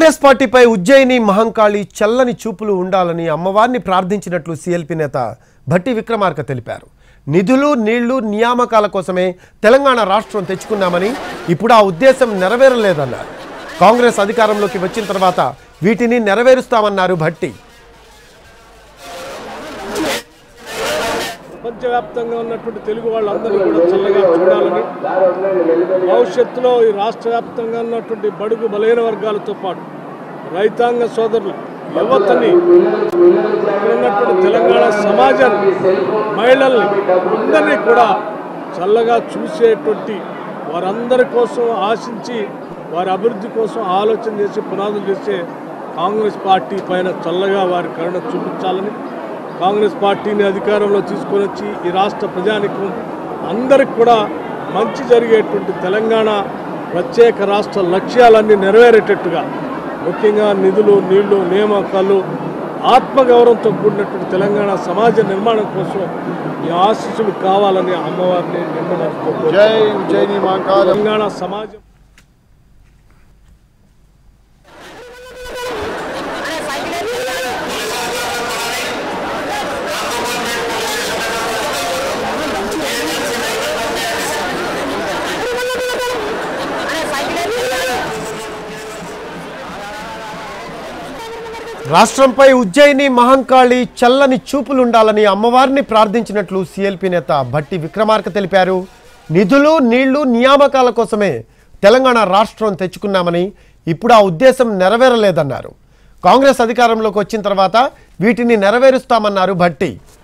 కాంగ్రెస్ పార్టీపై ఉజ్జయిని మహంకాళి చల్లని చూపులు ఉండాలని అమ్మవారిని ప్రార్థించినట్లు సీఎల్పీ నేత భట్టి విక్రమార్క తెలిపారు నిధులు నీళ్లు నియామకాల కోసమే తెలంగాణ రాష్ట్రం తెచ్చుకున్నామని ఇప్పుడు ఆ ఉద్దేశం నెరవేరలేదన్నారు కాంగ్రెస్ అధికారంలోకి వచ్చిన తర్వాత వీటిని నెరవేరుస్తామన్నారు భట్టి ప్రపంచవ్యాప్తంగా ఉన్నటువంటి తెలుగు వాళ్ళందరినీ కూడా చల్లగా చూడాలని భవిష్యత్తులో ఈ రాష్ట్ర వ్యాప్తంగా ఉన్నటువంటి బడుగు బలహీన వర్గాలతో పాటు రైతాంగ సోదరులు యువతని ఇక్కడ ఉన్నటువంటి తెలంగాణ సమాజాన్ని మహిళల్ని అందరినీ కూడా చల్లగా చూసేటువంటి వారందరి కోసం ఆశించి వారి అభివృద్ధి కోసం ఆలోచన చేసి పునాదులు చేసే కాంగ్రెస్ పార్టీ పైన చల్లగా వారి కరుణ చూపించాలని కాంగ్రెస్ పార్టీని అధికారంలో తీసుకొని వచ్చి ఈ రాష్ట్ర ప్రజానికం అందరికి కూడా మంచి జరిగేటువంటి తెలంగాణ ప్రత్యేక రాష్ట్ర లక్ష్యాలన్నీ నెరవేరేటట్టుగా ముఖ్యంగా నిధులు నీళ్లు నియామకాలు ఆత్మగౌరవంతో కూడినటువంటి తెలంగాణ సమాజ నిర్మాణం కోసం ఈ ఆశీస్సులు కావాలని అమ్మవారిని నిర్మల జై ఉజ్జయిని మహంకాళ తెలంగాణ సమాజం రాష్ట్రంపై ఉజ్జయిని మహంకాళి చల్లని చూపులుండాలని అమ్మవారిని ప్రార్థించినట్లు సీఎల్పీ నేత భట్టి విక్రమార్క తెలిపారు నిధులు నీళ్లు నియామకాల కోసమే తెలంగాణ రాష్ట్రం తెచ్చుకున్నామని ఇప్పుడు ఆ ఉద్దేశం నెరవేరలేదన్నారు కాంగ్రెస్ అధికారంలోకి వచ్చిన తర్వాత వీటిని నెరవేరుస్తామన్నారు భట్టి